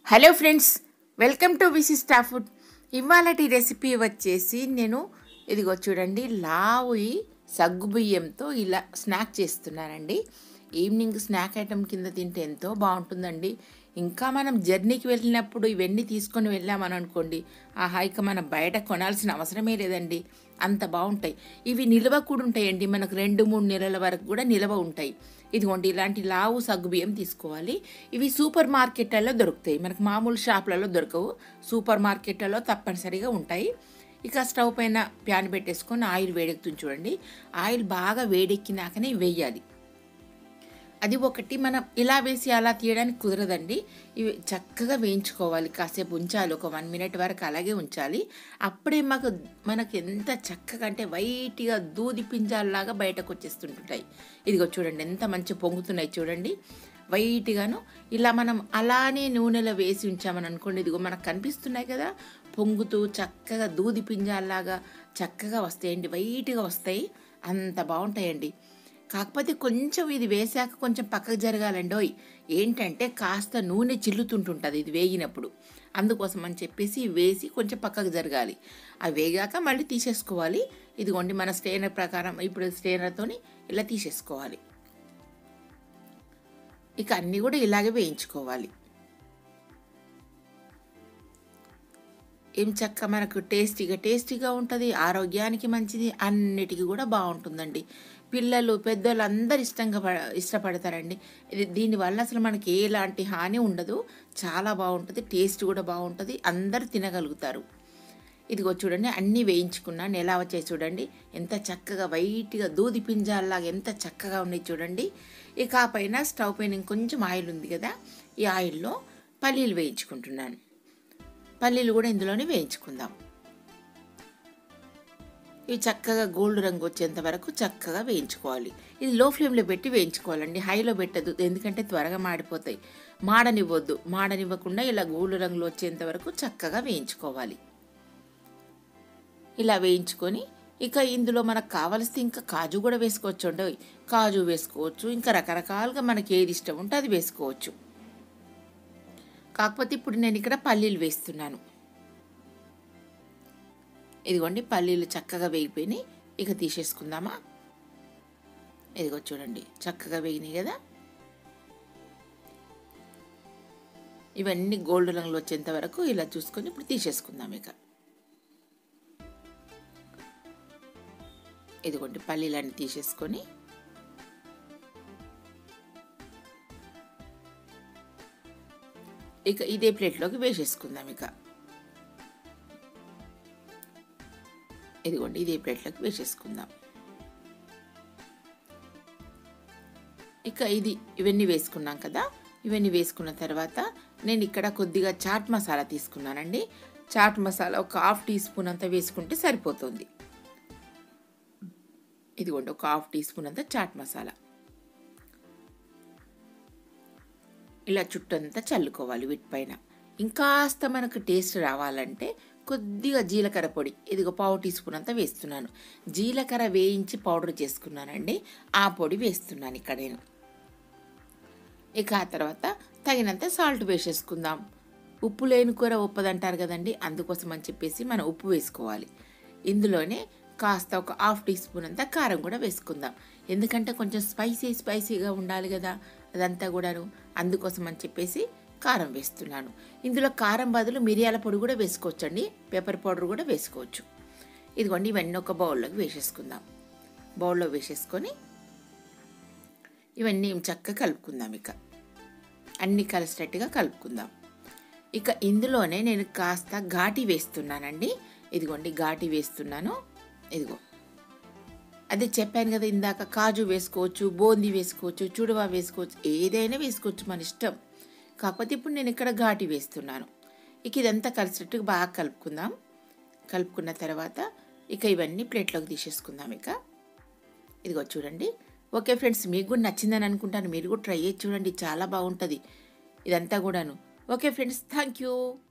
hello friends welcome to Visishta food ఇవాళటి recipe వచ్చేసి నేను ఇదిగో చూడండి లావుయి సగ్గు బియ్యంతో ఇలా స్నాక్ చేస్తున్నానండి ఈవినింగ్ స్నాక్ ఐటెం కింద తింటే ఎంతో బాగుంటుందండి ఇంకా మనం జర్నీకి వెళ్ళినప్పుడు ఇవన్నీ తీసుకొని వెళ్ళామని అనుకోండి ఆ హైక మనం బయట కొనాల్సిన అవసరమే లేదండి అంత బాగుంటాయి ఇవి నిల్వ కూడా ఉంటాయండి మనకు రెండు మూడు నెలల వరకు కూడా నిల్వ ఉంటాయి ఇదిగోండి ఇలాంటి లావు సగ్గుబియ్యం తీసుకోవాలి ఇవి సూపర్ మార్కెట్లలో దొరుకుతాయి మనకు మామూలు షాపులలో దొరకవు సూపర్ మార్కెట్లలో తప్పనిసరిగా ఉంటాయి ఇక స్టవ్ పైన ప్యాన్ పెట్టేసుకొని ఆయిల్ వేడెక్కుతుంది చూడండి ఆయిల్ బాగా వేడెక్కినాకనే వేయాలి అది ఒకటి మనం ఇలా వేసి అలా తీయడానికి కుదరదండి ఇవి చక్కగా వేయించుకోవాలి కాసేపు ఉంచాలి ఒక వన్ మినిట్ వరకు అలాగే ఉంచాలి అప్పుడే మాకు మనకు ఎంత చక్కగా అంటే వైట్గా దూది పింజాల్లాగా బయటకు వచ్చేస్తుంటుంటాయి ఇదిగో చూడండి ఎంత మంచి పొంగుతున్నాయి చూడండి వైట్గాను ఇలా మనం అలానే నూనెలో వేసి ఉంచామని అనుకోండి ఇదిగో మనకు కనిపిస్తున్నాయి కదా పొంగుతూ చక్కగా దూది పింజాల్లాగా చక్కగా వస్తాయండి వైట్గా వస్తాయి అంత బాగుంటాయండి కాకపోతే కొంచెం ఇది వేసాక కొంచెం పక్కకు జరగాలండి ఓయ్ ఏంటంటే కాస్త నూనె చిల్లుతుంటుంటుంది ఇది వేగినప్పుడు అందుకోసం అని చెప్పేసి వేసి కొంచెం పక్కకు జరగాలి అవి వేగాక మళ్ళీ తీసేసుకోవాలి ఇదిగోండి మన స్టేనర్ ప్రకారం ఇప్పుడు స్టేనర్తోని ఇలా తీసేసుకోవాలి ఇక అన్నీ కూడా ఇలాగే వేయించుకోవాలి ఏం చక్క మనకు టేస్టీగా టేస్టీగా ఉంటుంది ఆరోగ్యానికి మంచిది అన్నిటికీ కూడా బాగుంటుందండి పిల్లలు పెద్దలు అందరు ఇష్టంగా ప ఇష్టపడతారండి ఇది దీనివల్ల అసలు మనకి ఎలాంటి హాని ఉండదు చాలా బాగుంటుంది టేస్ట్ కూడా బాగుంటుంది అందరు తినగలుగుతారు ఇదిగో చూడండి అన్నీ వేయించుకున్నాను ఎలా వచ్చాయి చూడండి ఎంత చక్కగా వైట్గా దూది పింజాల్లాగా ఎంత చక్కగా ఉన్నాయి చూడండి ఇక ఆ పైన స్టవ్ పైన ఇంకొంచెం ఆయిల్ ఉంది కదా ఈ ఆయిల్లో పల్లీలు వేయించుకుంటున్నాను పల్లీలు కూడా ఇందులోనే వేయించుకుందాం ఇవి చక్కగా గోల్డ్ రంగు వచ్చేంత వరకు చక్కగా వేయించుకోవాలి ఇది లో ఫ్లేమ్లో పెట్టి వేయించుకోవాలండి హైలో పెట్టద్దు ఎందుకంటే త్వరగా మాడిపోతాయి మాడనివ్వద్దు మాడనివ్వకుండా ఇలా గోల్డ్ రంగులో వచ్చేంత వరకు చక్కగా వేయించుకోవాలి ఇలా వేయించుకొని ఇక ఇందులో మనకు కావలిస్తే ఇంకా కాజు కూడా వేసుకోవచ్చు అండి కాజు వేసుకోవచ్చు ఇంకా రకరకాలుగా మనకి ఏది ఇష్టం ఉంటే అది వేసుకోవచ్చు కాకపోతే ఇప్పుడు నేను ఇక్కడ పల్లీలు వేస్తున్నాను ఇదిగోండి పల్లీలు చక్కగా వేగిపోయినాయి ఇక తీసేసుకుందామా ఇదిగో చూడండి చక్కగా వేగినాయి కదా ఇవన్నీ గోల్డ్ రంగులు వచ్చేంత వరకు ఇలా చూసుకొని ఇప్పుడు తీసేసుకుందాం ఇక ఇదిగోండి పల్లీలన్నీ తీసేసుకొని ఇక ఇదే ప్లేట్లోకి వేసేసుకుందాం ఇక ఇదిగోండి ఇదే ప్లేట్లోకి వేసేసుకుందాం ఇక ఇది ఇవన్నీ వేసుకున్నాం కదా ఇవన్నీ వేసుకున్న తర్వాత నేను ఇక్కడ కొద్దిగా చాట్ మసాలా తీసుకున్నానండి చాట్ మసాలా ఒక హాఫ్ టీ స్పూన్ అంతా వేసుకుంటే సరిపోతుంది ఇదిగోండి ఒక హాఫ్ టీ స్పూన్ అంతా చాట్ మసాలా ఇలా చుట్టంతా చల్లుకోవాలి వీటిపైన ఇంకాస్త మనకు టేస్ట్ రావాలంటే కొద్దిగా జీలకర్ర పొడి ఇదిగో పావు టీ స్పూన్ అంతా వేస్తున్నాను జీలకర్ర వేయించి పౌడర్ చేసుకున్నానండి ఆ పొడి వేస్తున్నాను ఇక్కడ నేను ఇక ఆ తర్వాత తగినంత సాల్ట్ వేసేసుకుందాం ఉప్పు లేని కూర ఉప్పదంటారు కదండి అందుకోసం అని చెప్పేసి మనం ఉప్పు వేసుకోవాలి ఇందులోనే కాస్త ఒక హాఫ్ టీ స్పూన్ అంతా కారం కూడా వేసుకుందాం ఎందుకంటే కొంచెం స్పైసీ స్పైసీగా ఉండాలి కదా అదంతా కూడాను అందుకోసం అని చెప్పేసి కారం వేస్తున్నాను ఇందులో కారం బదులు మిరియాల పొడి కూడా వేసుకోవచ్చండి పెప్పర్ పౌడర్ కూడా వేసుకోవచ్చు ఇదిగోండి ఇవన్నీ ఒక బౌల్లోకి వేసేసుకుందాం బౌల్లో వేసేసుకొని ఇవన్నీ చక్కగా కలుపుకుందాం ఇక అన్నీ కలిసేటట్టుగా కలుపుకుందాం ఇక ఇందులోనే నేను కాస్త ఘాటి వేస్తున్నానండి ఇదిగోండి ఘాటి వేస్తున్నాను ఇదిగో అదే చెప్పాను కదా ఇందాక కాజు వేసుకోవచ్చు బూందీ వేసుకోవచ్చు చుడువా వేసుకోవచ్చు ఏదైనా వేసుకోవచ్చు మన ఇష్టం కాకపోతే ఇప్పుడు నేను ఇక్కడ ఘాటి వేస్తున్నాను ఇక ఇదంతా కలిసినట్టుగా బాగా కలుపుకుందాం కలుపుకున్న తర్వాత ఇక ఇవన్నీ ప్లేట్లోకి తీసేసుకుందాం ఇక ఇదిగో చూడండి ఓకే ఫ్రెండ్స్ మీకు కూడా నచ్చిందని అనుకుంటాను మీరు కూడా ట్రై చేసి చూడండి చాలా బాగుంటుంది ఇదంతా కూడాను ఓకే ఫ్రెండ్స్ థ్యాంక్ యూ